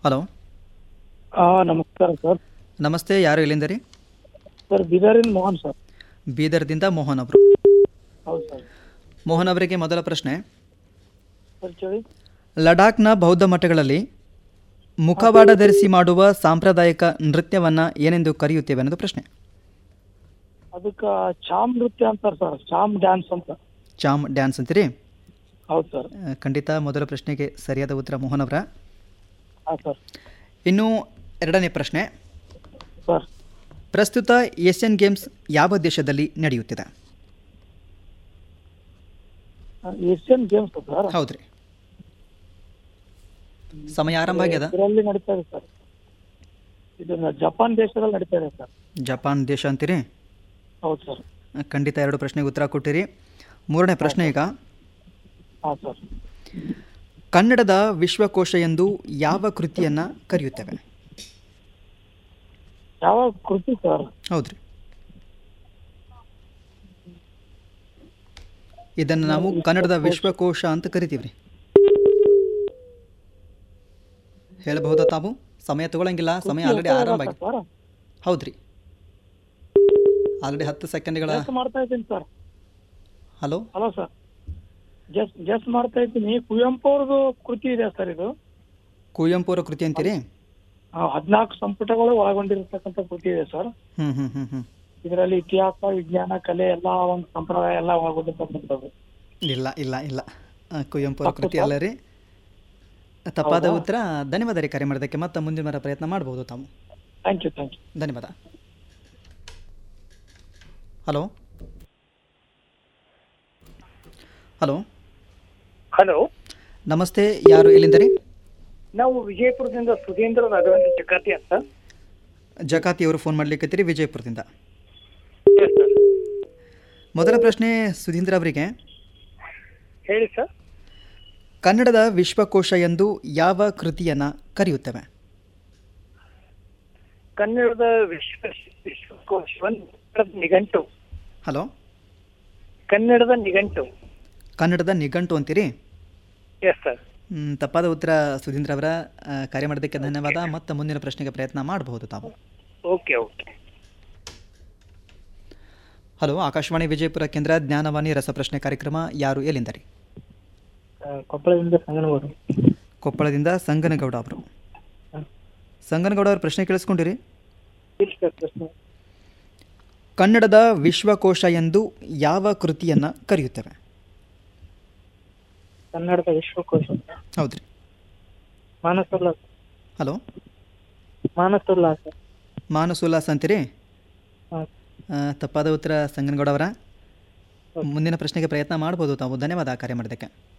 Hello ಹಾಂ ನಮಸ್ಕಾರ sir ನಮಸ್ತೆ ಯಾರು ಎಲ್ಲಿಂದ ರೀ ಸರ್ ಬೀದರಿನ ಮೋಹನ್ ಸರ್ ಬೀದರ್ದಿಂದ ಮೋಹನ್ ಅವರು ಹೌದು ಸರ್ ಮೋಹನ್ ಅವರಿಗೆ ಮೊದಲ ಪ್ರಶ್ನೆ ಸರ್ ಕೇಳಿ ಲಡಾಖ್ನ ಬೌದ್ಧ ಮಠಗಳಲ್ಲಿ ಮುಖವಾಡ ಧರಿಸಿ ಮಾಡುವ ಸಾಂಪ್ರದಾಯಿಕ ನೃತ್ಯವನ್ನು ಏನೆಂದು ಕರೆಯುತ್ತೇವೆ ಅನ್ನೋದು ಪ್ರಶ್ನೆ ಅದಕ್ಕೆ ಚಾಮ್ ನೃತ್ಯ ಅಂತಾರೆ ಸರ್ ಚಾಮ್ ಡ್ಯಾನ್ಸ್ ಅಂತ ಚಾಮ್ ಡ್ಯಾನ್ಸ್ ಅಂತೀರಿ ಹೌದು ಸರ್ ಆ, ಖಂಡಿತ ಮೊದಲ ಪ್ರಶ್ನೆಗೆ ಸರಿಯಾದ ಉತ್ತರ ಮೋಹನ್ ಅವರ ಹಾಂ ಸರ್ ಇನ್ನು ಎರಡನೇ ಪ್ರಶ್ನೆ ಸರ್ ಪ್ರಸ್ತುತ ಏಷ್ಯನ್ ಗೇಮ್ಸ್ ಯಾವ ದೇಶದಲ್ಲಿ ನಡೆಯುತ್ತಿದೆ ಏಷ್ಯನ್ ಗೇಮ್ಸ್ ಸರ್ ಹೌದ್ರಿ ಸಮಯ ಆರಂಭ ಆಗ್ಯದ ಇದರಲ್ಲಿ ನಡೀತಾ ಇದೆ ಸರ್ ಇದು ಜಪಾನ್ ದೇಶದಲ್ಲಿ ನಡೀತಾ ಇದೆ ಸರ್ ಜಪಾನ್ ದೇಶ ಅಂತೀರಿ ಹೌದು ಸರ್ ಆ, ಖಂಡಿತ ಎರಡು ಪ್ರಶ್ನೆಗೆ ಉತ್ತರ ಕೊಟ್ಟಿರಿ ಮೂರನೇ ಪ್ರಶ್ನೆ ಈಗ ಹಾಂ ಸರ್ ಕನ್ನಡದ ವಿಶ್ವಕೋಶ ಎಂದು ಯಾವ ಕೃತಿಯನ್ನು ಕರೆಯುತ್ತೇವೆ ಯಾವ ಕೃತಿ ಸರ್ ಹೌದ್ರಿ ಇದನ್ನು ನಾವು ಕನ್ನಡದ ವಿಶ್ವಕೋಶ ಅಂತ ಕರಿತೀವಿ ರೀ ಹೇಳಬಹುದಾ ತಾವು ಸಮಯ ತಗೊಳಂಗಿಲ್ಲ ಸಮಯ ಆಲ್ರೆಡಿ ಆರಂಭ ಆಗಿದೆ ಸರ್ ಹೌದ್ರಿ ಆಲ್ರೆಡಿ ಹತ್ತು ಸೆಕೆಂಡ್ಗಳ ಜಸ್ಟ್ ಮಾಡ್ತಾ ಇದ್ದೀನಿ sir hello hello sir just just ಮಾಡ್ತಾ ಇದ್ದೀನಿ ಕುವೆಂಪು ಅವ್ರದ್ದು ಕೃತಿ ಇದೆ ಸರ್ ಇದು ಕುವೆಂಪು ಅವರ ಕೃತಿ ಅಂತೀರಿ ಹದಿನಾಲ್ಕು ಸಂಪುಟಗಳು ಒಳಗೊಂಡಿರತಕ್ಕಂಥ ಕೃತಿ ಇದೆ ಸರ್ ಹ್ಞೂ ಹ್ಞೂ ಹ್ಞೂ ಹ್ಞೂ ಇದರಲ್ಲಿ ಇತಿಹಾಸ ವಿಜ್ಞಾನ ಕಲೆ ಎಲ್ಲ ಒಂದು ಸಂಪ್ರದಾಯ ಎಲ್ಲ ಒಳಗೊಂಡಿರ್ತಕ್ಕಂಥದ್ದು ಇಲ್ಲ ಇಲ್ಲ ಇಲ್ಲ ಆ, ಕುವೆಂಪು ಅವರ ಕೃತಿ ಅಲ್ಲ ರೀ ತಪ್ಪಾದ ಉತ್ತರ ಧನ್ಯವಾದ ರೀ ಕರೆ ಮಾಡೋದಕ್ಕೆ ಮತ್ತೆ ಮುಂದಿನ ವಾರ ಪ್ರಯತ್ನ ಮಾಡ್ಬೋದು ತಾವು ಥ್ಯಾಂಕ್ ಯು ಥ್ಯಾಂಕ್ ಯು ಧನ್ಯವಾದ ಹಲೋ ಹಲೋ ಹಲೋ ನಮಸ್ತೆ ಯಾರು ಎಲ್ಲಿಂದ ರೀ ನಾವು ವಿಜಯಪುರದಿಂದ ಸುಧೀಂದ್ರ ರಾಘವೇಂದ್ರ ಚಕ್ರತಿ ಅಂತ ಜಕಾತಿ ಅವರು ಫೋನ್ ಮಾಡ್ಲಿಕ್ಕತ್ತೀರಿ ವಿಜಯಪುರದಿಂದ Yes, sir. ಮೊದಲ ಪ್ರಶ್ನೆ ಸುಧೀಂದ್ರ ಅವರಿಗೆ ಹೇಳಿ ಸರ್ ಕನ್ನಡದ ವಿಶ್ವಕೋಶ ಎಂದು ಯಾವ ಕೃತಿಯನ್ನು ಕರೆಯುತ್ತೇವೆ ಕನ್ನಡದ ವಿಶ್ವ ವಿಶ್ವಕೋಶವನ್ನು ಕನ್ನಡದ ನಿಘಂಟು ಹಲೋ ಕನ್ನಡದ ನಿಘಂಟು ಕನ್ನಡದ ನಿಘಂಟು ಅಂತೀರಿ ಎಸ್ ಸರ್ ಹ್ಮ್, ತಪ್ಪಾದ ಉತ್ತರ ಸುಧೀಂದ್ರ ಅವರ ಆ, ಕರೆ ಮಾಡೋದಕ್ಕೆ ಧನ್ಯವಾದ ಮತ್ತು ಮುಂದಿನ ಪ್ರಶ್ನೆಗೆ ಪ್ರಯತ್ನ ಮಾಡಬಹುದು ತಾವು okay okay hello Akashvani Vijayapura ಕೇಂದ್ರ ಜ್ಞಾನವಾಣಿ ರಸಪ್ರಶ್ನೆ ಕಾರ್ಯಕ್ರಮ ಯಾರು ಎಲ್ಲಿಂದ ರೀ ಕೊಪ್ಪಳದಿಂದ ಸಂಗನಗೌಡ ಕೊಪ್ಪಳದಿಂದ ಸಂಗನಗೌಡ ಅವರು ಸಂಗನಗೌಡ ಅವ್ರ ಪ್ರಶ್ನೆ ಕೇಳಿಸ್ಕೊಂಡಿರಿ ಪ್ರಶ್ನೆ ಕನ್ನಡದ ವಿಶ್ವಕೋಶ ಎಂದು ಯಾವ ಕೃತಿಯನ್ನು ಕರೆಯುತ್ತೇವೆ ಕನ್ನಡದ ವಿಶ್ವಕೋಶ ಹೌದ್ರಿ ಮಾನಸೋಲ್ಲಾಸ ಹಲೋ ಮಾನಸೋಲ್ಲಾಸ ಮಾನಸೋಲ್ಲಾಸ ಅಂತೀರಿ ಹಾಂ ಆ, ತಪ್ಪಾದ ಉತ್ತರ ಸಂಗನಗೌಡ ಅವರ ಮುಂದಿನ ಪ್ರಶ್ನೆಗೆ ಪ್ರಯತ್ನ ಮಾಡ್ಬೋದು ತಾವು ಧನ್ಯವಾದ ಕರೆ ಮಾಡೋದಕ್ಕೆ